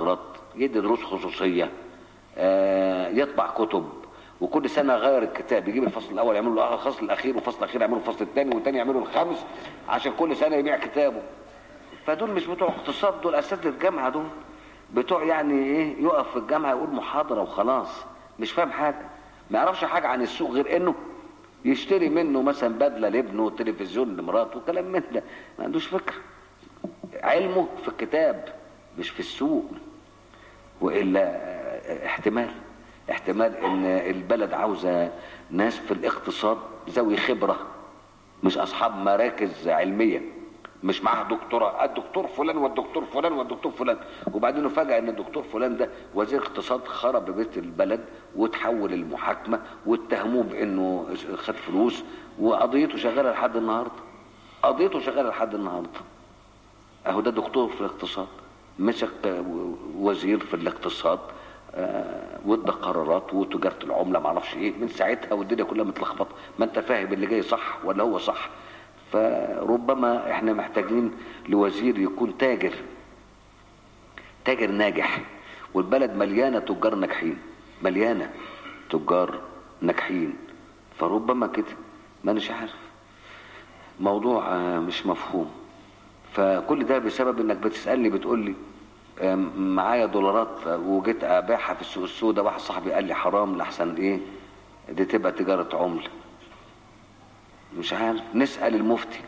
يدي دروس خصوصيه آه، يطبع كتب وكل سنه غير الكتاب يجيب الفصل الاول يعملوا له الفصل الاخير والفصل الاخير يعملوا الفصل الثاني والثاني يعملوا الخامس عشان كل سنه يبيع كتابه فدول مش بتوع اقتصاد دول اساتذه الجامعه دول بتوع يعني ايه يقف في الجامعه يقول محاضره وخلاص مش فاهم حاجه ما يعرفش حاجه عن السوق غير انه يشتري منه مثلا بدله لابنه وتلفزيون لمراته وكلام من ده ما عندوش فكره علمه في الكتاب مش في السوق والا آه، احتمال احتمال ان البلد عاوزه ناس في الاقتصاد ذوي خبره مش اصحاب مراكز علميه مش معاه دكتوراه الدكتور فلان والدكتور فلان والدكتور فلان وبعدين فجأة ان الدكتور فلان ده وزير اقتصاد خرب بيت البلد وتحول المحاكمة واتهموه بانه خد فلوس وقضيته شغالة لحد النهاردة قضيته شغالة لحد النهاردة اهو ده دكتور في الاقتصاد مسك وزير في الاقتصاد آه، وادى قرارات وتجاره العمله ما اعرفش ايه من ساعتها والدنيا كلها متلخبطه ما انت فاهم اللي جاي صح ولا هو صح فربما احنا محتاجين لوزير يكون تاجر تاجر ناجح والبلد مليانه تجار ناجحين مليانه تجار ناجحين فربما كده ما اناش عارف موضوع آه، مش مفهوم فكل ده بسبب انك بتسالني بتقول لي آم، معايا دولارات آه، وجيت ابيعها في السوق السوداء واحد صاحبي قال لي حرام لحسن ايه دي تبقى تجاره عمله مش عارف نسال المفتي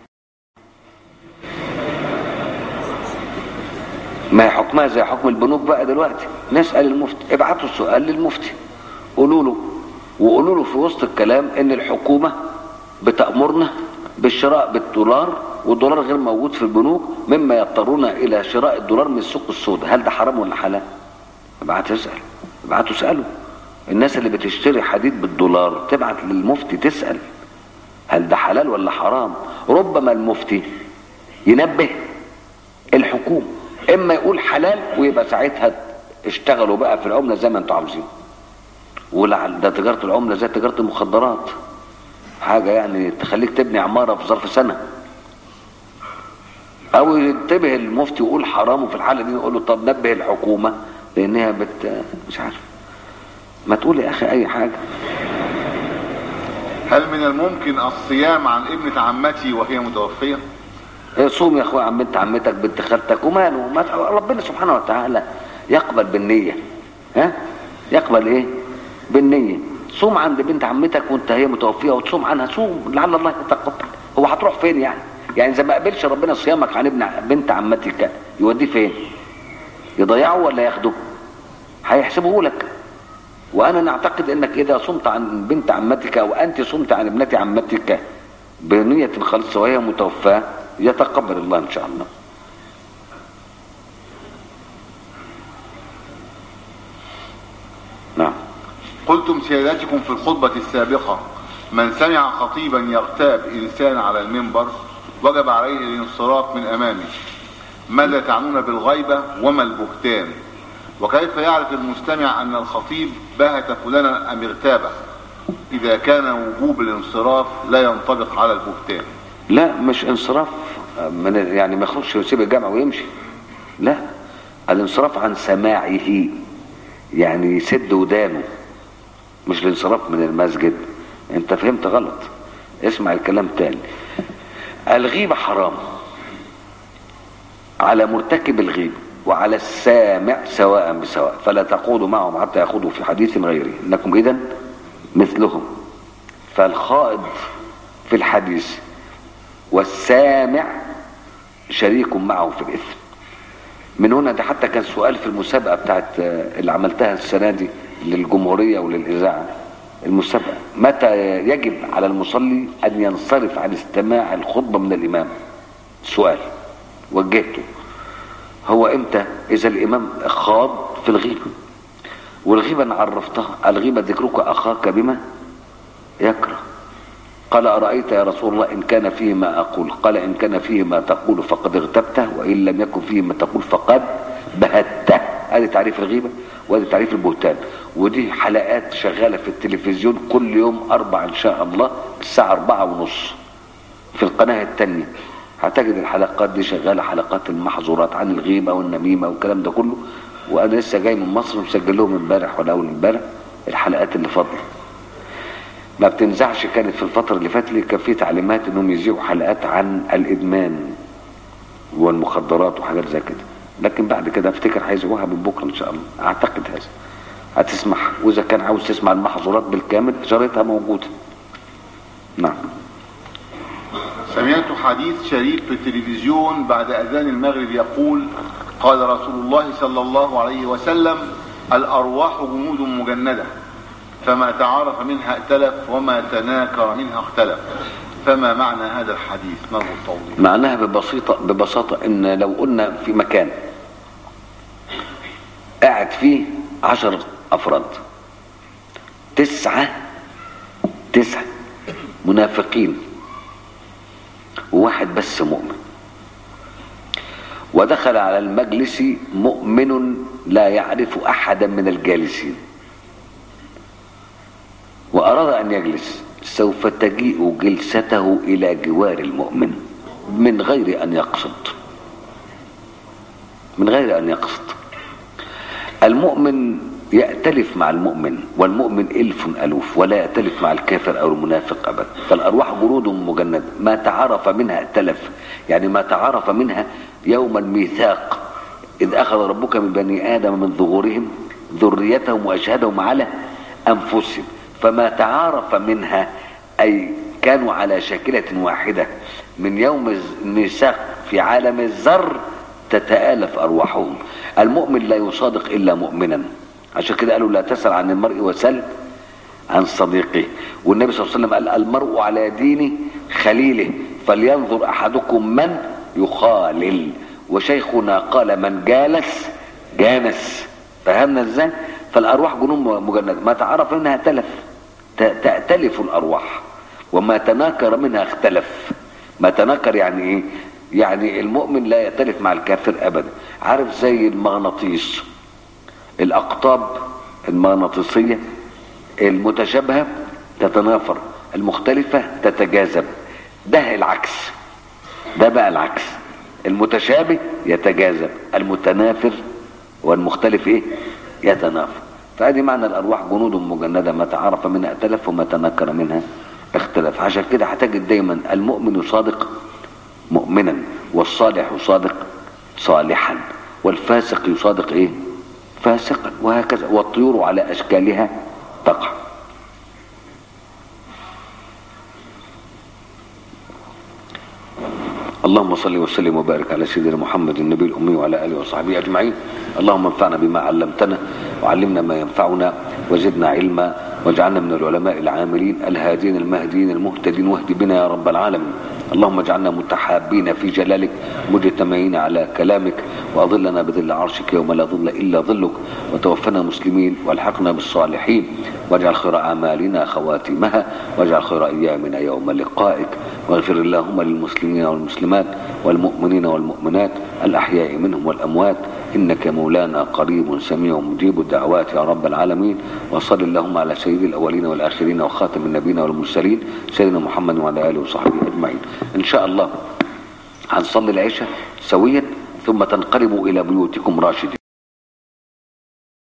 ما هي حكمها زي حكم البنوك بقى دلوقتي نسال المفتي ابعتوا السؤال للمفتي قولوا له وقولوا له في وسط الكلام ان الحكومه بتامرنا بالشراء بالدولار والدولار غير موجود في البنوك مما يضطرنا الى شراء الدولار من السوق السوداء هل ده حرام ولا حلال ابعت اسال ابعتوا اسالوا الناس اللي بتشتري حديد بالدولار تبعت للمفتي تسال هل ده حلال ولا حرام ربما المفتي ينبه الحكومه اما يقول حلال ويبقى ساعتها اشتغلوا بقى في العمله زي ما انتوا عاوزين ولعل ده تجاره العمله زي تجاره المخدرات حاجه يعني تخليك تبني عماره في ظرف سنه او ينتبه المفتي ويقول حرام وفي الحاله دي يقول له طب نبه الحكومه لانها بت مش عارف ما تقول يا اخي اي حاجه هل من الممكن الصيام عن ابنة عمتي وهي متوفية؟ إيه صوم يا اخويا عم بنت عمتك بنت خالتك وماله ما تع- ربنا سبحانه وتعالى يقبل بالنية ها يقبل ايه بالنية صوم عند بنت عمتك وانت هي متوفية وتصوم عنها صوم لعل الله يتقبل هو هتروح فين يعني يعني اذا ما قبلش ربنا صيامك عن ابن بنت عمتك يوديه فين يضيعه ولا ياخده هيحسبه لك وانا نعتقد انك اذا صمت عن بنت عمتك او انت صمت عن ابنة عمتك بنية خالصة وهي متوفاة يتقبل الله ان شاء الله نعم قلتم سيادتكم في الخطبة السابقة من سمع خطيبا يغتاب إنسان على المنبر وجب عليه الانصراف من أمامه ماذا تعنون بالغيبة وما البهتان وكيف يعرف المستمع أن الخطيب بهت فلانا أم اغتابه إذا كان وجوب الانصراف لا ينطبق على البهتان لا مش انصراف من يعني ما يخرجش ويسيب الجامعة ويمشي لا الانصراف عن سماعه يعني يسد ودانه مش الانصراف من المسجد انت فهمت غلط اسمع الكلام تاني الغيبة حرام على مرتكب الغيبة وعلى السامع سواء بسواء فلا تقودوا معهم حتى يخوضوا في حديث غيره انكم اذا مثلهم فالخائض في الحديث والسامع شريك معه في الاثم من هنا ده حتى كان سؤال في المسابقه بتاعت آه، اللي عملتها السنه دي للجمهوريه وللاذاعه المسابقه متى يجب على المصلي ان ينصرف عن استماع الخطبه من الامام سؤال وجهته هو امتى اذا الامام خاض في الغيبه والغيبه انا عرفتها الغيبه ذكرك اخاك بما يكره قال أرأيت يا رسول الله إن كان فيه ما أقول قال إن كان فيه ما تقول فقد اغتبته وإن لم يكن فيه ما تقول فقد بهته هذه تعريف الغيبة وهذه تعريف البهتان ودي حلقات شغالة في التلفزيون كل يوم أربع إن شاء الله الساعة أربعة ونص في القناة التانية هتجد الحلقات دي شغالة حلقات المحظورات عن الغيبة والنميمة والكلام ده كله وانا لسه جاي من مصر مسجل لهم امبارح ولا اول امبارح الحلقات اللي فاضله ما بتنزعش كانت في الفتره اللي فاتت لي كان في تعليمات انهم يذيعوا حلقات عن الادمان والمخدرات وحاجات زي كده لكن بعد كده افتكر هيذيعوها من بكره ان شاء الله اعتقد هذا هتسمعها واذا كان عاوز تسمع المحظورات بالكامل شريطها موجوده نعم سمعت حديث شريف في التلفزيون بعد أذان المغرب يقول قال رسول الله صلى الله عليه وسلم الأرواح جنود مجندة فما تعارف منها ائتلف وما تناكر منها اختلف فما معنى هذا الحديث نرجو التوضيح معناها ببسيطة ببساطة ان لو قلنا في مكان قاعد فيه عشر افراد تسعة تسعة منافقين وواحد بس مؤمن ودخل على المجلس مؤمن لا يعرف احدا من الجالسين واراد ان يجلس سوف تجيء جلسته الى جوار المؤمن من غير ان يقصد من غير ان يقصد المؤمن يأتلف مع المؤمن والمؤمن ألف ألوف ولا يأتلف مع الكافر أو المنافق أبدا فالأرواح جنود مجند ما تعرف منها ائتلف يعني ما تعرف منها يوم الميثاق إذ أخذ ربك من بني آدم من ظهورهم ذريتهم وأشهدهم على أنفسهم فما تعارف منها أي كانوا على شاكلة واحدة من يوم الميثاق في عالم الذر تتآلف أرواحهم المؤمن لا يصادق إلا مؤمنا عشان كده قالوا لا تسأل عن المرء وسل عن صديقه والنبي صلى الله عليه وسلم قال المرء على دين خليله فلينظر أحدكم من يخالل وشيخنا قال من جالس جانس فهمنا ازاي فالأرواح جنون مجند ما تعرف منها تلف تأتلف الأرواح وما تناكر منها اختلف ما تناكر يعني ايه يعني المؤمن لا يأتلف مع الكافر أبدا عارف زي المغناطيس الأقطاب المغناطيسية المتشابهة تتنافر المختلفة تتجاذب ده العكس ده بقى العكس المتشابه يتجاذب المتنافر والمختلف ايه يتنافر فهذه معنى الأرواح جنود مجندة ما تعرف منها ائتلف وما تنكر منها اختلف عشان كده هتجد دايما المؤمن يصادق مؤمنا والصالح يصادق صالحا والفاسق يصادق ايه فاسقا وهكذا والطيور على اشكالها تقع اللهم صل وسلم وبارك على سيدنا محمد النبي الامي وعلى اله وصحبه اجمعين اللهم انفعنا بما علمتنا وعلمنا ما ينفعنا وزدنا علما واجعلنا من العلماء العاملين الهادين المهديين المهتدين واهد بنا يا رب العالمين اللهم اجعلنا متحابين في جلالك مجتمعين على كلامك واظلنا بظل عرشك يوم لا ظل الا ظلك وتوفنا مسلمين والحقنا بالصالحين واجعل خير اعمالنا خواتمها واجعل خير ايامنا يوم لقائك واغفر اللهم للمسلمين والمسلمات والمؤمنين والمؤمنات الاحياء منهم والاموات انك مولانا قريب سميع مجيب الدعوات يا رب العالمين وصل اللهم على سيد الاولين والاخرين وخاتم النبيين والمرسلين سيدنا محمد وعلى اله وصحبه اجمعين ان شاء الله هنصلي العشاء سويا ثم تنقلبوا الى بيوتكم راشدين